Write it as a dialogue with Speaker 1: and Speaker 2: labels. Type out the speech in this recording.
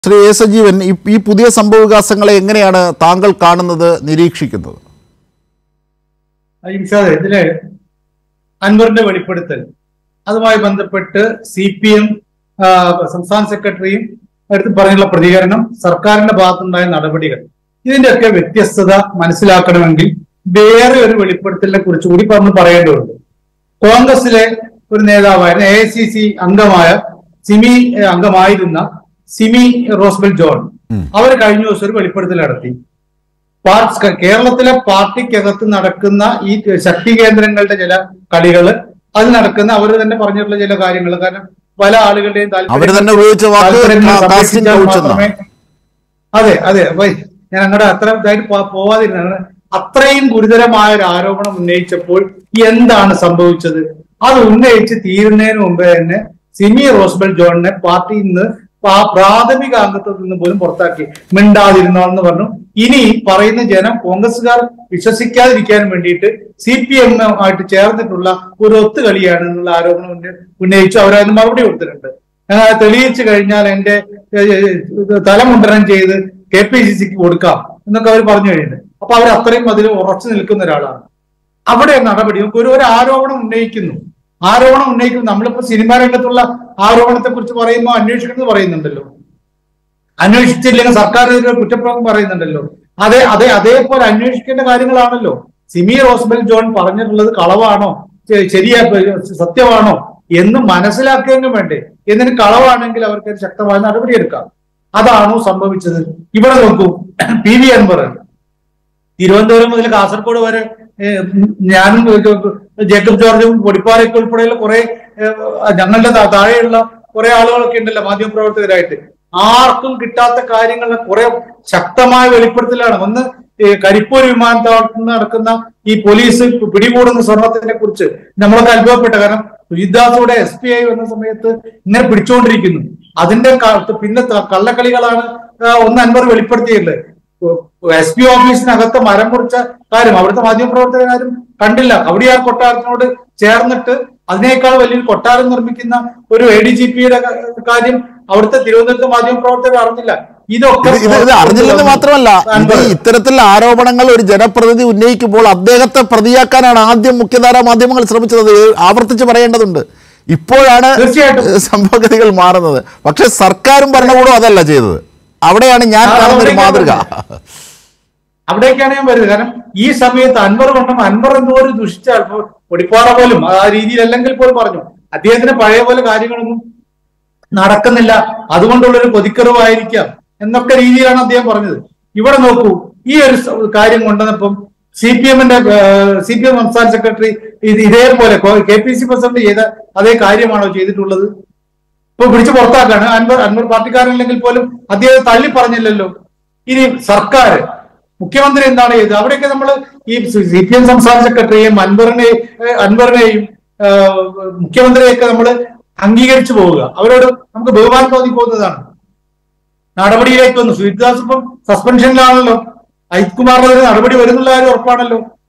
Speaker 1: Shri A Sajeevan ഈ ഈ പുതിയ സംഭവവികാസങ്ങളെ എങ്ങനെയാണ് താങ്കൾ കാണുന്നത് നിരീക്ഷിക്കുന്നത്
Speaker 2: ഇൻഷാദ് ഇതില് അൻവറിന്റെ വെളിപ്പെടുത്തൽ അതുമായി ബന്ധപ്പെട്ട് സി പി എം സംസ്ഥാന സെക്രട്ടറിയും അടുത്ത് പറഞ്ഞുള്ള പ്രതികരണം സർക്കാരിന്റെ ഭാഗത്തുണ്ടായ നടപടികൾ ഇതിന്റെയൊക്കെ വ്യത്യസ്തത മനസ്സിലാക്കണമെങ്കിൽ വേറെ ഒരു വെളിപ്പെടുത്തലിനെ കുറിച്ച് കൂടി പറഞ്ഞു പറയേണ്ടതുണ്ട് കോൺഗ്രസിലെ ഒരു നേതാവായിരുന്ന എ ഐ സി സി അംഗമായ സിമി ഏഹ്, അംഗമായിരുന്ന സിമി റോസ്ബൽ ജോൺ അവർ കഴിഞ്ഞ ദിവസം ഒരു വെളിപ്പെടുത്തൽ നടത്തി പാർട്ടി കേരളത്തിലെ പാർട്ടിക്കകത്ത് നടക്കുന്ന ഈ ശക്തി കേന്ദ്രങ്ങളുടെ ചില കളികള് അത് നടക്കുന്ന അവർ തന്നെ പറഞ്ഞിട്ടുള്ള ചില കാര്യങ്ങൾ കാരണം പല ആളുകളുടെയും താല്പര്യം-
Speaker 1: അവര് തന്നെ ഉപയോഗിച്ച വാക്ക്
Speaker 2: താല്പര്യങ്ങൾ
Speaker 1: കാ- കാസ്റ്റിംഗ്
Speaker 2: സംരക്ഷിച്ചാൽ
Speaker 1: കൗച്ച് എന്നാണ്.
Speaker 2: മാത്രമേ അതെ അതെ അപ്പൊ ഞാൻ അങ്ങോട്ട് അത്ര ഇതായിട്ട് പോ- പോവാതിരുന്നത് അത്രയും ഗുരുതരമായ ഒരു ആരോപണം ഉന്നയിച്ചപ്പോൾ എന്താണ് സംഭവിച്ചത് അത് ഉന്നയിച്ച് തീരുന്നതിന് മുമ്പേ തന്നെ സിമി റോസ്ബൽ ജോണിനെ പാർട്ടിയിൽ നിന്ന് ആ പ്രാഥമിക അംഗത്വത്തിൽ നിന്ന് പോലും പുറത്താക്കി മിണ്ടാതിരുന്നോന്ന് പറഞ്ഞു ഇനി പറയുന്ന ജനം കോൺഗ്രസ്സുകാർ വിശ്വസിക്കാതിരിക്കാൻ വേണ്ടിയിട്ട് സി പി എമ്മുമായിട്ട് ചേർന്നിട്ടുള്ള ഒരു ഒത്തുകളിയാണ് എന്നുള്ള ആരോപണം ഉന്ന- ഉന്നയിച്ചു അവരതിന് മറുപടി കൊടുത്തിട്ടുണ്ട് ഞാൻ അത് തെളിയിച്ചു കഴിഞ്ഞാൽ എന്റെ ഏഹ്, തലമുണ്ടനം ചെയ്ത് കെ പി സി സിക്ക് കൊടുക്കാം എന്നൊക്കെ അവർ പറഞ്ഞു കഴിഞ്ഞിട്ടുണ്ട് അപ്പൊ അവർ അത്രയും അതിൽ ഉറച്ചു നിൽക്കുന്ന ഒരാളാണ് അവിടെ നടപടി നമുക്ക് ഒരു ഒരു ആരോപണം ഉന്നയിക്കുന്നു ആരോപണം ഉന്നയിക്കുന്നു നമ്മളിപ്പോ സിനിമാ രംഗത്തുള്ള ആരോപണത്തെ കുറിച്ച് പറയുമ്പോൾ അന്വേഷിക്കണമെന്ന് പറയുന്നുണ്ടല്ലോ അന്വേഷിച്ചില്ലെങ്കിൽ സർക്കാരിനെതിരെ കുറ്റപ്രയോഗം പറയുന്നുണ്ടല്ലോ അതെ അതെ അതേപോലെ അന്വേഷിക്കേണ്ട കാര്യങ്ങളാണല്ലോ സിമി റോസ്ബൽ ജോൺ പറഞ്ഞിട്ടുള്ളത് കളവാണോ ശ- ശരിയാ സത്യമാണോ എന്ന് മനസ്സിലാക്കുകയും വേണ്ടേ എന്നിന് കളവാണെങ്കിൽ അവർക്ക് ഒരു ശക്തമായ നടപടിയെടുക്കാം അതാണോ സംഭവിച്ചത് ഇവിടെ നോക്കൂ പി വി അൻവർ തിരുവനന്തപുരം മുതൽ കാസർഗോഡ് വരെ ഏഹ്, ഞാനും ജേക്കബ് ജോർജും പൊടിപ്പാറയ്ക്ക് ഉൾപ്പെടെയുള്ള കുറെ ഏഹ്, ഞങ്ങളുടെ താ- താഴെയുള്ള കുറെ ആളുകളൊക്കെ ഉണ്ടല്ലോ മാധ്യമപ്രവർത്തകരായിട്ട് ആർക്കും കിട്ടാത്ത കാര്യങ്ങളുടെ കുറെ ശക്തമായ വെളിപ്പെടുത്തലാണ് ഒന്ന് ഏഹ്, കരിപ്പൂർ വിമാനത്താവളത്തിൽ നിന്ന് നടക്കുന്ന ഈ പോലീസ് പിടികൂടുന്ന സ്വർണത്തിനെ കുറിച്ച് നമ്മളൊക്കെ അനുഭവപ്പെട്ട കാരണം സുജിദാസോടെ എസ് പി ഐ വന്ന സമയത്ത് ഇങ്ങനെ പിടിച്ചുകൊണ്ടിരിക്കുന്നു അതിന്റെ ക- പിന്നെ ത- കള്ളക്കളികളാണ് ആ, ഒന്ന് അൻവർ വെളിപ്പെടുത്തിയിട്ടുള്ളത് എസ് പി ഓഫീസിനകത്ത് മരം മുറിച്ച കാര്യം അവിടുത്തെ മാധ്യമപ്രവർത്തകരും കണ്ടില്ല കവടിയാർ കൊട്ടാരത്തിനോട് ചേർന്നിട്ട് അതിനേക്കാൾ വലിയൊരു കൊട്ടാരം നിർമ്മിക്കുന്ന ഒരു എ ഡി ജി പിയുടെ കാര്യം അവിടുത്തെ തിരുവനന്തപുരത്തെ മാധ്യമപ്രവർത്തകർ അറിഞ്ഞില്ല ഇതൊക്കെ
Speaker 1: ഇത് ഇത് ഇത് അറിഞ്ഞില്ലെന്ന് മാത്രമല്ല ഇത്
Speaker 2: അൻവർ.
Speaker 1: ഇത്തരത്തിൽ ആരോപണങ്ങൾ ഒരു ജനപ്രതിനിധി ഉന്നയിക്കുമ്പോൾ അദ്ദേഹത്തെ പ്രതിയാക്കാനാണ് ആദ്യം മുഖ്യധാരാ മാധ്യമങ്ങൾ ശ്രമിച്ചത് ഇത് ആവർത്തിച്ച് പറയേണ്ടതുണ്ട് ഇപ്പോഴാണ്
Speaker 2: തീർച്ചയായിട്ടും.
Speaker 1: സംഭവഗതികൾ മാറുന്നത് പക്ഷെ സർക്കാരും ഭരണകൂടവും അതല്ല ചെയ്തത് അവിടെയാണ് ഞാൻ
Speaker 2: ആ,
Speaker 1: കാണുന്ന ഒരു
Speaker 2: അവിടേക്കാണ്
Speaker 1: മാതൃക
Speaker 2: അവിടേക്കാണ് ഞാൻ വരുന്നത് കാരണം ഈ സമയത്ത് അൻവർ കൊണ്ടും അൻവർ എന്തോ ഒരു ദുഷിച്ച അല്പം പൊടിപ്പാറ പോലും ആ രീതിയിൽ അല്ലെങ്കിൽ പോലും പറഞ്ഞു അദ്ദേഹത്തിന് പഴയ പോലെ കാര്യങ്ങളൊന്നും നടക്കുന്നില്ല അതുകൊണ്ടുള്ള ഒരു കൊതിക്കറിവായിരിക്കാം എന്നൊക്കെ രീതിയിലാണ് അദ്ദേഹം പറഞ്ഞത് ഇവിടെ നോക്കൂ ഈ ഒരു സ- കാര്യം കൊണ്ടുവന്നപ്പം സി പി എമ്മിന്റെ സി പി എം സംസ്ഥാന സെക്രട്ടറി ഇത് ഇതേപോലെ കെ പി സി പ്രസിഡന്റ് ചെയ്ത അതേ കാര്യമാണോ ചെയ്തിട്ടുള്ളത് ഇപ്പൊ പിടിച്ച് പുറത്താക്കാണ് അൻവർ അൻവർ പാർട്ടിക്കാരനല്ലെങ്കിൽ പോലും അദ്ദേഹം തള്ളി പറഞ്ഞില്ലല്ലോ ഇനി സർക്കാർ മുഖ്യമന്ത്രി എന്താണ് ചെയ്തത് അവിടെയൊക്കെ നമ്മൾ ഈ സി പി എം സംസ്ഥാന സെക്രട്ടറിയെയും അൻവറിനെയും ഏഹ് അൻവറിനെയും ഏഹ് മുഖ്യമന്ത്രിയൊക്കെ നമ്മൾ അംഗീകരിച്ചു പോവുക അവരോട് നമുക്ക് ബഹുമാനം തോന്നി പോകുന്നതാണ് നടപടിയിലേക്ക് വന്നു സുജിത്ദാസ് ഇപ്പം സസ്പെൻഷനിലാണല്ലോ അജിത് കുമാറിനെതിരെ നടപടി വരുന്നുള്ള കാര്യം ഉറപ്പാണല്ലോ